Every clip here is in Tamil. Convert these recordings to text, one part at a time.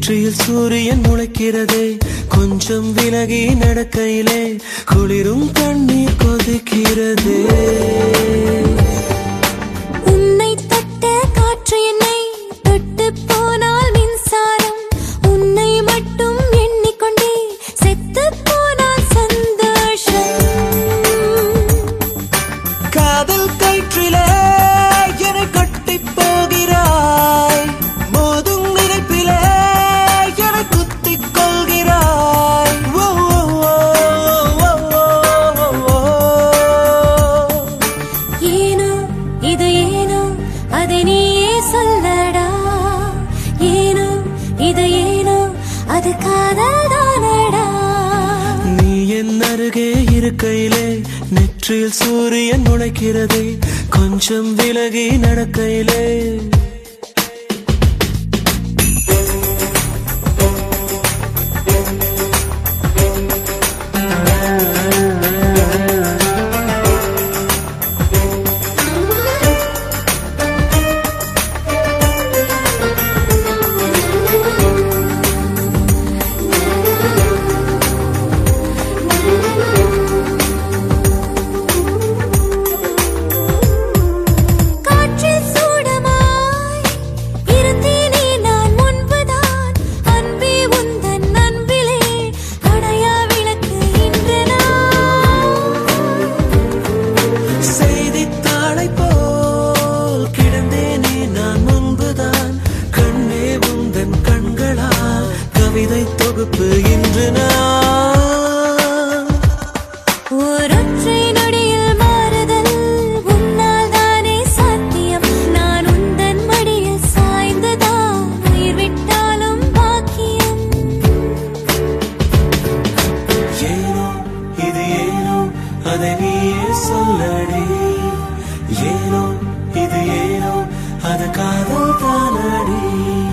நெற்றியில் சூரியன் முளைக்கிறதே கொஞ்சம் விலகி நடக்கையிலே குளிரும் கண்ணீர் கொதிக்கிறதே உன்னை தொட்ட காற்று என்னை தொட்டு போனால் மின்சாரம் உன்னை மட்டும் எண்ணிக்கொண்டே செத்து போனால் சந்தோஷம் காதல் கயிற்றிலே என்னை கட்டி போகிறாய் மோதும் நினைப்பிலே என்னை குத்திக் கொள்கிறாய் ஓ, ஓ, ஓ, ஓ, ஓ, ஓ. ஏனோ இது ஏனோ அதை நீயே சொல்லடா ஏனோ இது ஏனோ அது காதல் தானடா நீ என் அருகே இருக்கையிலே நெற்றியில் சூரியன் முளைக்கிறதே கொஞ்சம் விலகி நடக்கையிலே காற்றில் சூடமாய் இருந்தேனே நான் முன்புதான் அன்பே உந்தன் அன்பிலே அணையா விளக்கு இன்று நான் செய்தித்தாளை போல் கிடந்தேனே நான் முன்புதான் கண்ணே உந்தன் கண்களால் கவிதை தொகுப்பு இன்று நான் ஒரொற்றை நொடியில் மாறுதல் உன்னால் தானே சாத்தியம் நான் உந்தன் மடியில் சாய்ந்துதான் உயிர் விட்டாலும் பாக்கியம் ஏனோ இது ஏனோ அதை நீயே சொல்லடி ஏனோ இது ஏனோ அது காதல் தானடி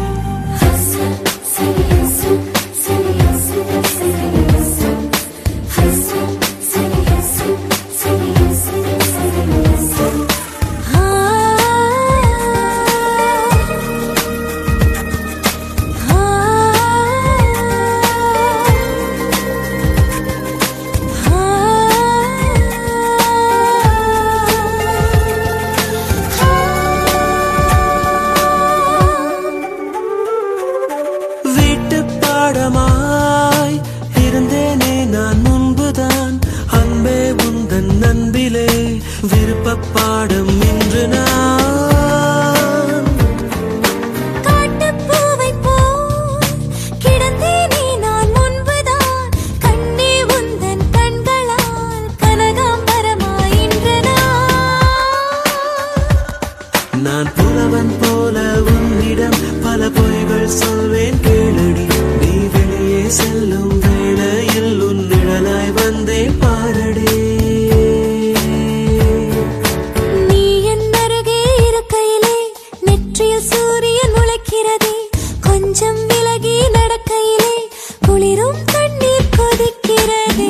வீட்டு பாடமாய் இருந்தேனே நான் முன்புதான் அன்பே உந்தன் அன்பிலே விருப்ப பாடம் இன்று நான் காட்டுப்பூவைப் போல் கிடந்தேனே நான் முன்புதான் கண்ணே உந்தன் கண்களால் கனகாம்பரமாய் இன்று நான் நான் புலவன் போல உன்னிடம் பல பொய்கள் சொல்வேன் கேளடி நீ வெளியே செல்லும் வேளையில் உன் நிழலாய் வந்தேன் பாரடி நீ என் அருகே இருக்கையிலே நெற்றியில் சூரியன் முளைக்கிறதே கொஞ்சம் விலகி நடக்கையிலே குளிரும் கண்ணீர் கொதிக்கிறதே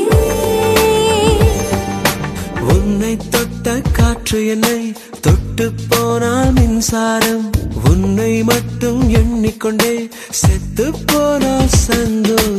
உன்னை தொட்ட காற்று என்னை தொட்டு போனால் மின்சாரம் உன்னை மட்டும் எண்ணிக்கொண்டே செத்து போனால் சந்தோஷம்